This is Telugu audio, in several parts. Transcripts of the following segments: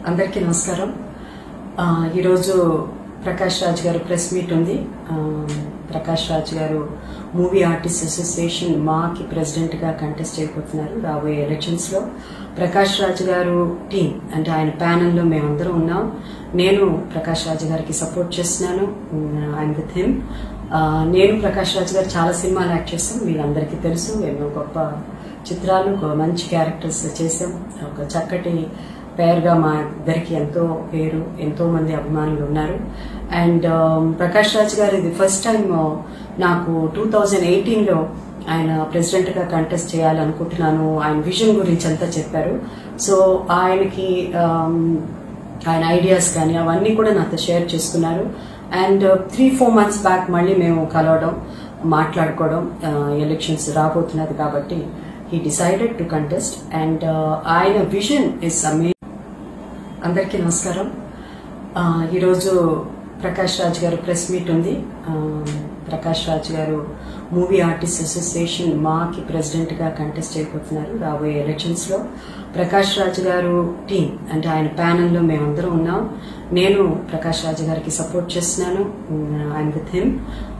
అందరికీ నమస్కారం ఆ, ఈరోజు ప్రకాష్ రాజ్ గారు ప్రెస్ మీట్ ఉంది ఆ, Prakash Raj garu movie artist association మాకి ప్రెసిడెంట్ గా కంటెస్ట్ చేయబోతున్నారు రాబోయే ఎలక్షన్స్ లో ప్రకాష్ రాజ్ గారు టీం అంటే ఆయన ప్యానెల్ లో మేమందరం ఉన్నాం నేను ప్రకాష్ రాజ్ గారికి సపోర్ట్ చేస్తున్నాను ఐఎమ్ విత్ హిమ్ నేను ప్రకాష్ రాజ్ గారు చాలా సినిమాలు యాక్ట్ చేస్తాం వీళ్ళందరికీ తెలుసు ఎన్నో గొప్ప చిత్రాలు ఒక మంచి క్యారెక్టర్స్ చేసాం ఒక చక్కటి పేరుగా మా ఇద్దరికి ఎంతో పేరు ఎంతో మంది అభిమానులు ఉన్నారు అండ్ ప్రకాష్ రాజ్ గారు ఇది ఫస్ట్ టైం నాకు టూ థౌజండ్ ఎయిటీన్లో ఆయన ప్రెసిడెంట్ గా కంటెస్ట్ చేయాలనుకుంటున్నాను ఆయన విజన్ గురించి అంతా చెప్పారు సో ఆయనకి um, ఆయన ఐడియాస్ కానీ అవన్నీ కూడా నాతో షేర్ చేసుకున్నారు and three four months back మళ్ళీ మేము కలవడం మాట్లాడుకోవడం ఎలక్షన్స్ రాబోతున్నది కాబట్టి he decided to contest and ఆయన విజన్ ఇస్ అమే అందరికీ నమస్కారం ఆ, ఈరోజు ప్రకాష్ రాజ్ గారు ప్రెస్ మీట్ ఉంది ఆ, Prakash Raj garu movie artist association మాకి ప్రెసిడెంట్ గా కంటెస్ట్ చేయబోతున్నారు రాబోయే ఎలక్షన్స్ లో ప్రకాష్ రాజ్ గారు టీం అంటే ఆయన ప్యానెల్ లో మేమందరం ఉన్నాం నేను ప్రకాష్ రాజ్ గారికి సపోర్ట్ చేస్తున్నాను ఐఎమ్ విత్ హిమ్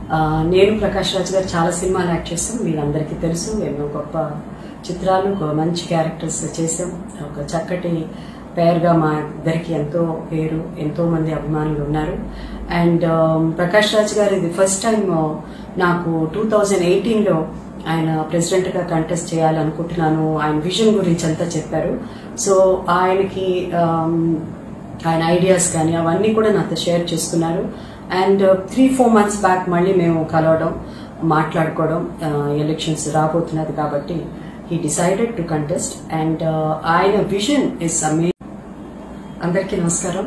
నేను ప్రకాష్ రాజ్ గారు చాలా సినిమాలు యాక్ట్ చేస్తాం వీళ్ళందరికీ తెలుసు ఎన్నో గొప్ప చిత్రాలు ఒక మంచి క్యారెక్టర్స్ చేసాం ఒక చక్కటి పేరుగా మా ఇద్దరికి ఎంతో పేరు ఎంతో మంది అభిమానులు ఉన్నారు అండ్ ప్రకాష్ రాజ్ గారు ఇది ఫస్ట్ టైం నాకు టూ థౌజండ్ ఎయిటీన్లో ఆయన ప్రెసిడెంట్ గా కంటెస్ట్ చేయాలనుకుంటున్నాను ఆయన విజన్ గురించి అంతా చెప్పారు సో ఆయనకి um, ఆయన ఐడియాస్ కానీ అవన్నీ కూడా నాతో షేర్ చేసుకున్నారు and three four months back మళ్ళీ మేము కలవడం మాట్లాడుకోవడం ఎలక్షన్స్ రాబోతున్నది కాబట్టి he decided to contest and ఆయన విజన్ ఇస్ అమే అందరికీ నమస్కారం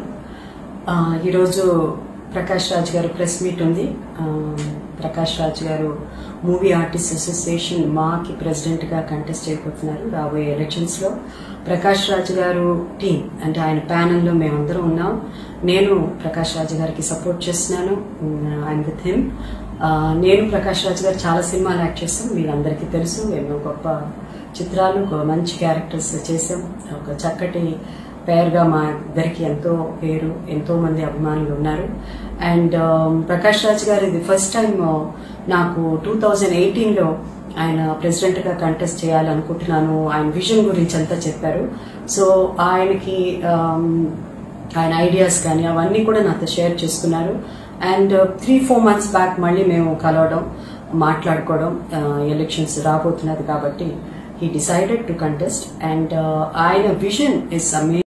ఆ, ఈరోజు ప్రకాష్ రాజ్ గారు ప్రెస్ మీట్ ఉంది ఆ, Prakash Raj garu movie artist association మాకి ప్రెసిడెంట్ గా కంటెస్ట్ చేయబోతున్నారు రాబోయే ఎలక్షన్స్ లో ప్రకాష్ రాజ్ గారు టీం అంటే ఆయన ప్యానెల్ లో మేమందరం ఉన్నాం నేను ప్రకాష్ రాజ్ గారికి సపోర్ట్ చేస్తున్నాను ఐఎమ్ విత్ హిమ్ నేను ప్రకాష్ రాజ్ గారు చాలా సినిమాలు యాక్ట్ చేస్తాం వీళ్ళందరికీ తెలుసు ఎన్నో గొప్ప చిత్రాలు ఒక మంచి క్యారెక్టర్స్ చేసాం ఒక చక్కటి పేరుగా మా ఇద్దరికి ఎంతో పేరు ఎంతో మంది అభిమానులు ఉన్నారు అండ్ ప్రకాష్ రాజ్ గారు ఇది ఫస్ట్ టైం నాకు టూ థౌజండ్ ఎయిటీన్లో ఆయన ప్రెసిడెంట్ గా కంటెస్ట్ చేయాలనుకుంటున్నాను ఆయన విజన్ గురించి అంతా చెప్పారు సో ఆయనకి um, ఆయన ఐడియాస్ కానీ అవన్నీ కూడా నాతో షేర్ చేసుకున్నారు and three four months back మళ్ళీ మేము కలవడం మాట్లాడుకోవడం ఎలక్షన్స్ రాబోతున్నది కాబట్టి he decided to contest and ఆయన విజన్ ఇస్ అమే